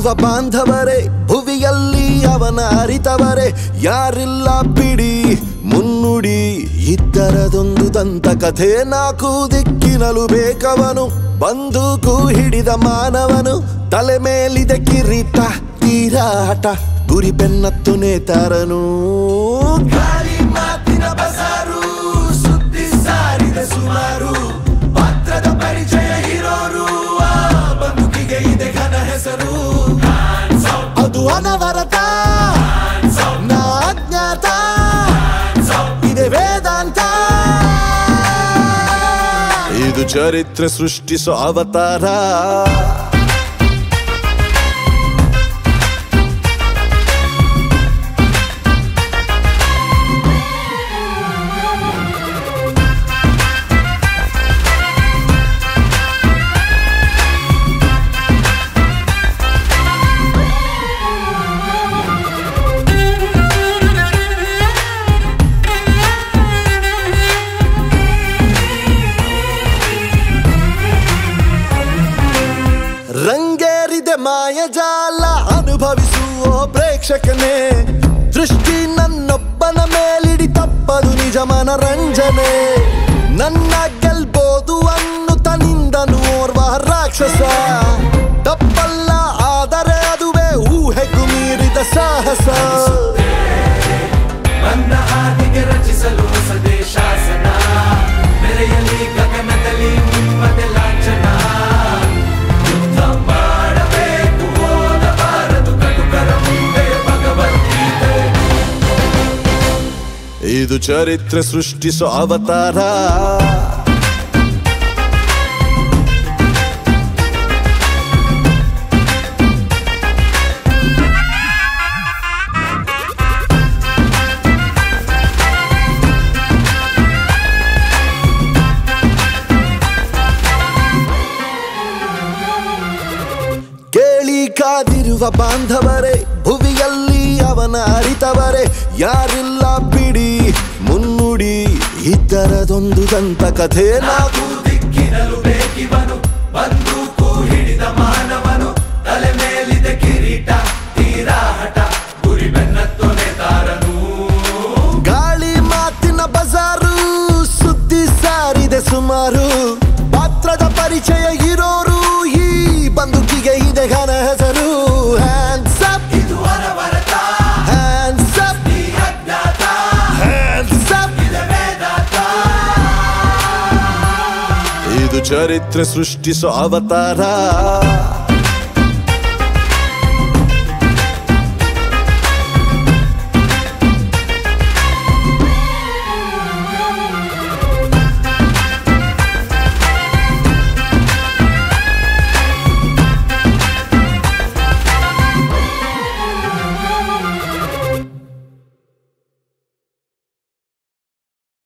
ಕಾದಿರುವ ಬಾಂಧವರೇ ಭುವಿಯಲ್ಲಿ ಅವನ ಅರಿತವರೇ ಯಾರಿಲ್ಲ ಬಿಡಿ ಮುನ್ನುಡಿ ಇದ್ದರದೊಂದು ದಂತ ಕಥೆ ನಾಲ್ಕು ದಿಕ್ಕಿನಲು ಬೇಕವನು ಬಂದೂಕು ಹಿಡಿದ ಮಾನವನು ತಲೆ ಮೇಲಿದೆ ಕಿರೀಟ ತೀರಾಟ ಗುರಿ ಬೆನ್ನತ್ತು ನೇತಾರನು ಗಾಳಿ ಮಾತಿನ ಬಸಾರು ಸುದ್ದಿ ಸಾರಿದ ಸುಮಾರು ಪಾತ್ರದ ಪರಿಚಯ ಇರೋರು ಆ ಬದುಕಿಗೆ ಇದೆ ಘನ ಹೆಸರು ಅದು ಅನವರತ ನಾ ಅಜ್ಞಾತ ಇದೆ ವೇದಾಂತ ಇದು ಚರಿತ್ರೆ ಸೃಷ್ಟಿಸೋ ಅವತಾರ ರಂಗೇರಿದೆ ಮಾಯಜಾಲ ಅನುಭವಿಸುವ ಪ್ರೇಕ್ಷಕನೇ ದೃಷ್ಟಿ ನನ್ನೊಬ್ಬನ ಮೇಲಿಡಿ ತಪ್ಪದು ನಿಜ ಮನರಂಜನೆ ನನ್ನ ಗೆಲ್ಬೋದು ಅನ್ನುತ್ತ ನಿಂದನು ಓರ್ವ ರಾಕ್ಷಸ ತಪ್ಪಲ್ಲ ಆದರೆ ಅದುವೇ ಊಹೆಗೂ ಮೀರಿದ ಸಾಹಸ ನನ್ನ ಹಾದಿಗೆ ರಚಿಸಲು ಹೊಸದೇ ಶಾಸನ ಬೆರೆಯಲಿ ಗಗನದಲ್ಲಿ ನಿಮ್ಮದೆ ಲಾಂಛನ ಯುದ್ಧ ಮಾಡಬೇಕು ಓದಬಾರದು ಕಟುಕರ ಮುಂದೆ ಭಗವದ್ಗೀತೆ ಇದು ಚರಿತ್ರೆ ಸೃಷ್ಟಿಸೋ ಅವತಾರ ಕೇಳಿ ಕಾದಿರುವ ಬಾಂಧವರೇ ಭುವಿಯಲ್ಲಿ ಅವನ ಅರಿತವರೇ ಯಾರಿಲ್ಲ ಬಿಡಿ ಮುನ್ನುಡಿ ಇದ್ದರದೊಂದು ದಂತ ಕಥೆ ನಾವು ದಿಕ್ಕಿನಲು ಬೇಕಿವನು ಬಂದೂಕು ಹಿಡಿದ ಮಾನವನು ತಲೆ ಮೇಲಿದೆ ಕಿರೀಟ ತೀರಾಹಟ ಗುರಿ ಬೆನ್ನತ್ತು ನೇತಾರನು ಗಾಳಿ ಮಾತಿನ ಬಜಾರು ಸುದ್ದಿ ಸಾರಿದೆ ಸುಮಾರು ಪಾತ್ರದ ಪರಿಚಯ ಇರೋರು ಈ ಬಂದುಕಿಗೆ ಇದೆ ಘನ ಹೆಸರು ಹ್ಯಾಂಡ್ಸ್ ಅಪ್ ಇದು ಅನವರತ ಹ್ಯಾಂಡ್ಸ್ ಅಪ್ ಈ ಅಜ್ಞಾತ ಹ್ಯಾಂಡ್ಸ್ ಅಪ್ ಇದೆ ವೇದಾಂತ ಇದು ಚರಿತ್ರೆ ಸೃಷ್ಟಿಸೋ ಅವತಾರ